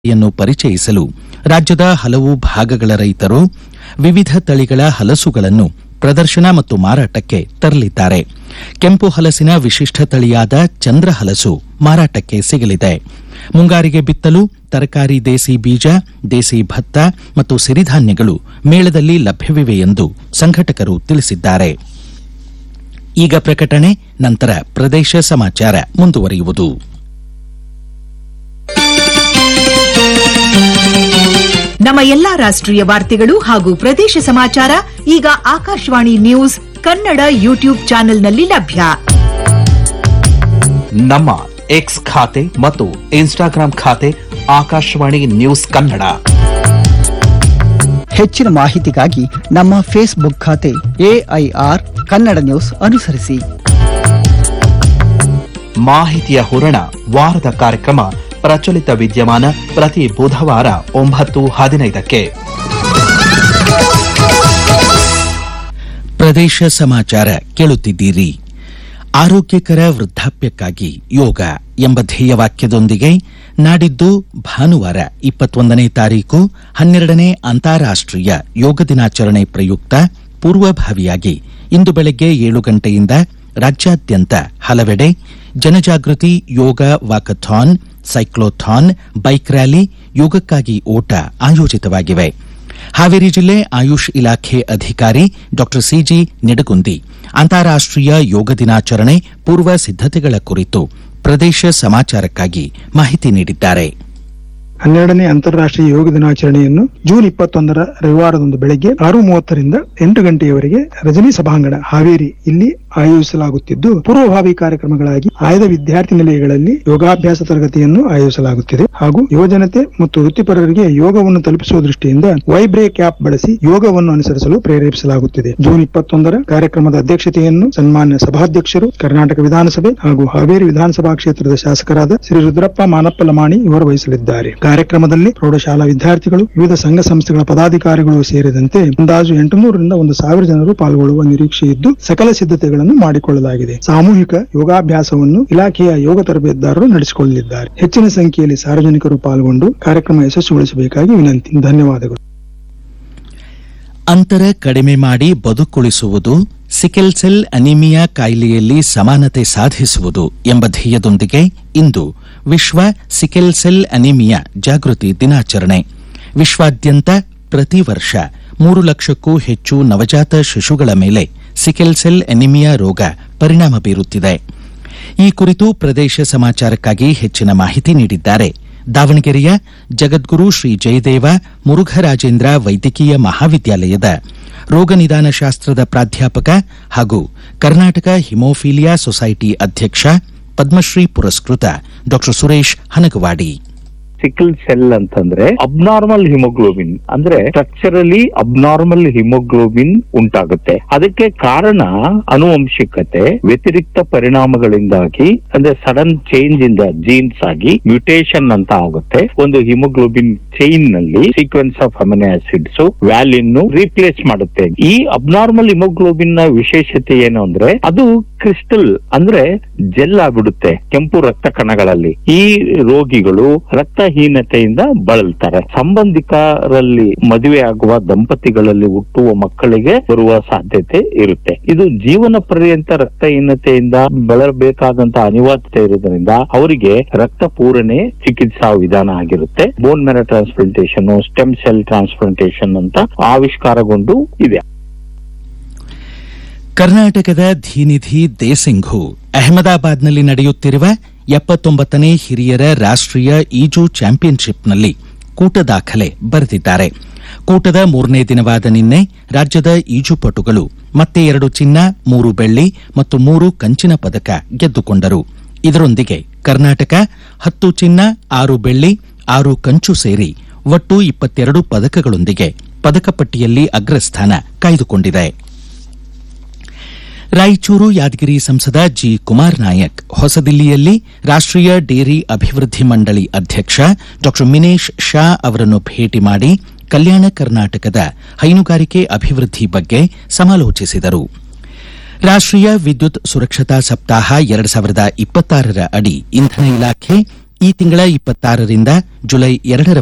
ಯನ್ನು ಪರಿಚಯಿಸಲು ರಾಜ್ಯದ ಹಲವು ಭಾಗಗಳ ರೈತರು ವಿವಿಧ ತಳಿಗಳ ಹಲಸುಗಳನ್ನು ಪ್ರದರ್ಶನ ಮತ್ತು ಮಾರಾಟಕ್ಕೆ ತರಲಿದ್ದಾರೆ ಕೆಂಪು ಹಲಸಿನ ವಿಶಿಷ್ಟ ತಳಿಯಾದ ಚಂದ್ರ ಹಲಸು ಮಾರಾಟಕ್ಕೆ ಸಿಗಲಿದೆ ಮುಂಗಾರಿಗೆ ಬಿತ್ತಲು ತರಕಾರಿ ದೇಸಿ ಬೀಜ ದೇಸಿ ಭತ್ತ ಮತ್ತು ಸಿರಿಧಾನ್ಯಗಳು ಮೇಳದಲ್ಲಿ ಲಭ್ಯವಿವೆ ಎಂದು ಸಂಘಟಕರು ತಿಳಿಸಿದ್ದಾರೆ ಈಗ ಪ್ರಕಟಣೆ ನಂತರ ಪ್ರದೇಶ ಸಮಾಚಾರ ಮುಂದುವರಿಯುವುದು ನಮ್ಮ ಎಲ್ಲಾ ರಾಷ್ಟ್ರೀಯ ವಾರ್ತೆಗಳು ಹಾಗೂ ಪ್ರದೇಶ ಸಮಾಚಾರ ಈಗ ಆಕಾಶವಾಣಿ ನ್ಯೂಸ್ ಕನ್ನಡ ಯೂಟ್ಯೂಬ್ ಚಾನೆಲ್ನಲ್ಲಿ ಲಭ್ಯ ನಮ್ಮ ಎಕ್ಸ್ ಖಾತೆ ಮತ್ತು ಇನ್ಸ್ಟಾಗ್ರಾಂ ಖಾತೆ ಆಕಾಶವಾಣಿ ನ್ಯೂಸ್ ಕನ್ನಡ ಹೆಚ್ಚಿನ ಮಾಹಿತಿಗಾಗಿ ನಮ್ಮ ಫೇಸ್ಬುಕ್ ಖಾತೆ ಎಐಆರ್ ಕನ್ನಡ ನ್ಯೂಸ್ ಅನುಸರಿಸಿ ಮಾಹಿತಿಯ ಹೂರಣ ವಾರದ ಕಾರ್ಯಕ್ರಮ ಪ್ರಚಲಿತ ವಿದ್ಯಮಾನ ಪ್ರತಿ ಬುಧವಾರ ಒಂಬತ್ತು ಹದಿನೈದಕ್ಕೆ ಪ್ರದೇಶ ಸಮಾಚಾರ ಕೇಳುತ್ತಿದ್ದೀರಿ ಆರೋಗ್ಯಕರ ವೃದ್ಧಾಪ್ಯಕ್ಕಾಗಿ ಯೋಗ ಎಂಬ ಧ್ಯೇಯವಾಕ್ಯದೊಂದಿಗೆ ನಾಡಿದ್ದು ಭಾನುವಾರ ಇಪ್ಪತ್ತೊಂದನೇ ತಾರೀಕು ಹನ್ನೆರಡನೇ ಅಂತಾರಾಷ್ಟೀಯ ಯೋಗ ದಿನಾಚರಣೆ ಪ್ರಯುಕ್ತ ಪೂರ್ವಭಾವಿಯಾಗಿ ಇಂದು ಬೆಳಗ್ಗೆ ಏಳು ಗಂಟೆಯಿಂದ ರಾಜ್ಯಾದ್ಯಂತ ಹಲವೆಡೆ ಜನಜಾಗೃತಿ yoga walkathon cyclothon bike rally ಯೋಗಕ್ಕಾಗಿ ಓಟ ಆಯೋಜಿತವಾಗಿವೆ ಹಾವೇರಿ ಜಿಲ್ಲೆ ಆಯುಷ್ ಇಲಾಖೆ ಅಧಿಕಾರಿ ಡಾ ಸಿಜಿ ನಿಡಗುಂದಿ ಅಂತಾರಾಷ್ಟೀಯ ಯೋಗ ದಿನಾಚರಣೆ ಪೂರ್ವ ಸಿದ್ದತೆಗಳ ಕುರಿತು ಪ್ರದೇಶ ಸಮಾಚಾರಕ್ಕಾಗಿ ಮಾಹಿತಿ ನೀಡಿದ್ದಾರೆ ಹನ್ನೆರಡನೇ ಅಂತಾರಾಷ್ಟ್ರೀಯ ಯೋಗ ದಿನಾಚರಣೆಯನ್ನು ಜೂನ್ ಇಪ್ಪತ್ತೊಂದರ ರವಿವಾರದಂದು ಬೆಳಗ್ಗೆ ಆರು ಮೂವತ್ತರಿಂದ ಎಂಟು ಗಂಟೆಯವರೆಗೆ ರಜನಿ ಸಭಾಂಗಣ ಹಾವೇರಿ ಇಲ್ಲಿ ಆಯೋಜಿಸಲಾಗುತ್ತಿದ್ದು ಪೂರ್ವಭಾವಿ ಕಾರ್ಯಕ್ರಮಗಳಾಗಿ ಆಯ್ದ ವಿದ್ಯಾರ್ಥಿ ನಿಲಯಗಳಲ್ಲಿ ಯೋಗಾಭ್ಯಾಸ ತರಗತಿಯನ್ನು ಆಯೋಜಿಸಲಾಗುತ್ತಿದೆ ಹಾಗೂ ಯುವಜನತೆ ಮತ್ತು ವೃತ್ತಿಪರರಿಗೆ ಯೋಗವನ್ನು ತಲುಪಿಸುವ ದೃಷ್ಟಿಯಿಂದ ವೈಬ್ರೇಕ್ ಆಪ್ ಬಳಸಿ ಯೋಗವನ್ನು ಅನುಸರಿಸಲು ಪ್ರೇರೇಪಿಸಲಾಗುತ್ತಿದೆ ಜೂನ್ ಇಪ್ಪತ್ತೊಂದರ ಕಾರ್ಯಕ್ರಮದ ಅಧ್ಯಕ್ಷತೆಯನ್ನು ಸನ್ಮಾನ್ಯ ಸಭಾಧ್ಯಕ್ಷರು ಕರ್ನಾಟಕ ವಿಧಾನಸಭೆ ಹಾಗೂ ಹಾವೇರಿ ವಿಧಾನಸಭಾ ಕ್ಷೇತ್ರದ ಶಾಸಕರಾದ ಶ್ರೀ ರುದ್ರಪ್ಪ ಮಾನಪ್ಪ ಲಮಾಣಿ ಇವರು ವಹಿಸಲಿದ್ದಾರೆ ಕಾರ್ಯಕ್ರಮದಲ್ಲಿ ಪ್ರೌಢಶಾಲಾ ವಿದ್ಯಾರ್ಥಿಗಳು ವಿವಿಧ ಸಂಘ ಸಂಸ್ಥೆಗಳ ಪದಾಧಿಕಾರಿಗಳು ಸೇರಿದಂತೆ ಅಂದಾಜು ಎಂಟುನೂರರಿಂದ ಒಂದು ಸಾವಿರ ಜನರು ಪಾಲ್ಗೊಳ್ಳುವ ನಿರೀಕ್ಷೆ ಇದ್ದು ಸಕಲ ಸಿದ್ಧತೆಗಳನ್ನು ಮಾಡಿಕೊಳ್ಳಲಾಗಿದೆ ಸಾಮೂಹಿಕ ಯೋಗಾಭ್ಯಾಸವನ್ನು ಇಲಾಖೆಯ ಯೋಗ ತರಬೇತುದಾರರು ನಡೆಸಿಕೊಳ್ಳಲಿದ್ದಾರೆ ಹೆಚ್ಚಿನ ಸಂಖ್ಯೆಯಲ್ಲಿ ಸಾರ್ವಜನಿಕರು ಪಾಲ್ಗೊಂಡು ಕಾರ್ಯಕ್ರಮ ಯಶಸ್ವಿಗೊಳಿಸಬೇಕಾಗಿ ವಿನಂತಿ ಧನ್ಯವಾದಗಳು ಅಂತರ ಕಡಿಮೆ ಮಾಡಿ ಬದುಕುಳಿಸುವುದು ಸಿಕೆಲ್ ಸೆಲ್ ಅನಿಮಿಯಾ ಕಾಯಿಲೆಯಲ್ಲಿ ಸಮಾನತೆ ಸಾಧಿಸುವುದು ಎಂಬ ಧ್ಯೇಯದೊಂದಿಗೆ ಇಂದು ವಿಶ್ವ ಸಿಕೆಲ್ ಸೆಲ್ ಅನಿಮಿಯಾ ಜಾಗೃತಿ ದಿನಾಚರಣೆ ವಿಶ್ವಾದ್ಯಂತ ಪ್ರತಿ ವರ್ಷ ಮೂರು ಲಕ್ಷಕ್ಕೂ ಹೆಚ್ಚು ನವಜಾತ ಶಿಶುಗಳ ಮೇಲೆ ಸಿಕೆಲ್ ಸೆಲ್ ಅನಿಮಿಯಾ ರೋಗ ಪರಿಣಾಮ ಬೀರುತ್ತಿದೆ ಈ ಕುರಿತು ಪ್ರದೇಶ ಸಮಾಚಾರಕ್ಕಾಗಿ ಹೆಚ್ಚಿನ ಮಾಹಿತಿ ನೀಡಿದ್ದಾರೆ ದಾವಣಗೆರೆಯ ಜಗದ್ಗುರು ಶ್ರೀ ಜಯದೇವ ಮುರುಘರಾಜೇಂದ್ರ ವೈದ್ಯಕೀಯ ಮಹಾವಿದ್ಯಾಲಯದ ರೋಗ ನಿದಾನ ಶಾಸ್ತ್ರದ ಪ್ರಾಧ್ಯಾಪಕ ಹಾಗೂ ಕರ್ನಾಟಕ ಹಿಮೋಫೀಲಿಯಾ ಸೊಸೈಟಿ ಅಧ್ಯಕ್ಷ ಪದ್ಮಶ್ರೀ ಪುರಸ್ಕೃತ Dr Suresh Hanagavadi sickle cell ಅಂತಂದ್ರೆ ಅಬ್ನಾರ್ಮಲ್ ಹಿಮೋಗ್ಲೋಬಿನ್ ಅಂದ್ರೆ ಸ್ಟ್ರಕ್ಚರಲಿ ಅಬ್ನಾರ್ಮಲ್ ಹಿಮೋಗ್ಲೋಬಿನ್ ಉಂಟಾಗುತ್ತೆ ಅದಕ್ಕೆ ಕಾರಣ ಅನುವಂಶಿಕತೆ ವ್ಯತಿರಿಕ್ತ ಪರಿಣಾಮಗಳಿಂದಾಗಿ ಅಂದ್ರೆ ಸಡನ್ ಚೇಂಜ್ ಇಂದ ಜೀನ್ಸ್ ಆಗಿ ಮ್ಯೂಟೇಷನ್ ಅಂತ ಆಗುತ್ತೆ ಒಂದು ಹಿಮೋಗ್ಲೋಬಿನ್ ಚೈನ್ ನಲ್ಲಿ sequence of amino acids valine replace ಮಾಡುತ್ತೆ ಈ ಅಬ್ನಾರ್ಮಲ್ ಹಿಮೋಗ್ಲೋಬಿನ್ ನ ವಿಶೇಷತೆ ಏನು ಅಂದ್ರೆ ಅದು ಕ್ರಿಸ್ಟಲ್ ಅಂದ್ರೆ ಜೆಲ್ ಆಗ್ಬಿಡುತ್ತೆ ಕೆಂಪು ರಕ್ತ ಕಣಗಳಲ್ಲಿ ಈ ರೋಗಿಗಳು ರಕ್ತಹೀನತೆಯಿಂದ ಬಳಲ್ತಾರೆ ಸಂಬಂಧಿಕರಲ್ಲಿ ಮದುವೆ ಆಗುವ ದಂಪತಿಗಳಲ್ಲಿ ಹುಟ್ಟುವ ಮಕ್ಕಳಿಗೆ ಬರುವ ಸಾಧ್ಯತೆ ಇರುತ್ತೆ ಇದು ಜೀವನ ಪರ್ಯಂತ ರಕ್ತಹೀನತೆಯಿಂದ ಬಳಲಬೇಕಾದಂತ ಅನಿವಾರ್ಯತೆ ಇರೋದ್ರಿಂದ ಅವರಿಗೆ ರಕ್ತ ಪೂರಣೆ ಚಿಕಿತ್ಸಾ ವಿಧಾನ ಆಗಿರುತ್ತೆ bone marrow transplantation stem cell transplantation ಅಂತ ಆವಿಷ್ಕಾರಗೊಂಡು ಇದೆ ಕರ್ನಾಟಕದ ಧೀನಿಧಿ ದೇಸಿಂಘು ಅಹಮದಾಬಾದ್ನಲ್ಲಿ ನಡೆಯುತ್ತಿರುವ ಎಪ್ಪತ್ತೊಂಬತ್ತನೇ ಹಿರಿಯರ ರಾಷ್ಟೀಯ ಈಜು ಚಾಂಪಿಯನ್ಶಿಪ್ನಲ್ಲಿ ಕೂಟ ದಾಖಲೆ ಬರೆದಿದ್ದಾರೆ ಕೂಟದ ಮೂರನೇ ದಿನವಾದ ನಿನ್ನೆ ರಾಜ್ಯದ ಈಜುಪಟುಗಳು ಮತ್ತೆ ಎರಡು ಚಿನ್ನ ಮೂರು ಬೆಳ್ಳಿ ಮತ್ತು ಮೂರು ಕಂಚಿನ ಪದಕ ಗೆದ್ದುಕೊಂಡರು ಇದರೊಂದಿಗೆ ಕರ್ನಾಟಕ ಹತ್ತು ಚಿನ್ನ ಆರು ಬೆಳ್ಳಿ ಆರು ಕಂಚು ಸೇರಿ ಒಟ್ಟು ಇಪ್ಪತ್ತೆರಡು ಪದಕಗಳೊಂದಿಗೆ ಪದಕ ಪಟ್ಟಿಯಲ್ಲಿ ಅಗ್ರಸ್ಥಾನ ಕಾಯ್ದುಕೊಂಡಿದೆ ರಾಯಚೂರು ಯಾದಗಿರಿ ಸಂಸದ ಜಿ ಕುಮಾರ್ ನಾಯಕ್ ಹೊಸದಿಲ್ಲಿಯಲ್ಲಿ ರಾಷ್ಟೀಯ ಡೇರಿ ಅಭಿವೃದ್ಧಿ ಮಂಡಳಿ ಅಧ್ಯಕ್ಷ ಡಾ ಮಿನೇಶ್ ಶಾ ಅವರನ್ನು ಭೇಟಿ ಮಾಡಿ ಕಲ್ಯಾಣ ಕರ್ನಾಟಕದ ಹೈನುಗಾರಿಕೆ ಅಭಿವೃದ್ಧಿ ಬಗ್ಗೆ ಸಮಾಲೋಚಿಸಿದರು ರಾಷ್ಟೀಯ ವಿದ್ಯುತ್ ಸುರಕ್ಷತಾ ಸಪ್ತಾಹ ಎರಡು ಸಾವಿರದ ಇಪ್ಪತ್ತಾರರ ಅಡಿ ಇಂಧನ ಇಲಾಖೆ ಈ ತಿಂಗಳ ಇಪ್ಪತ್ತಾರರಿಂದ ಜುಲೈ ಎರಡರ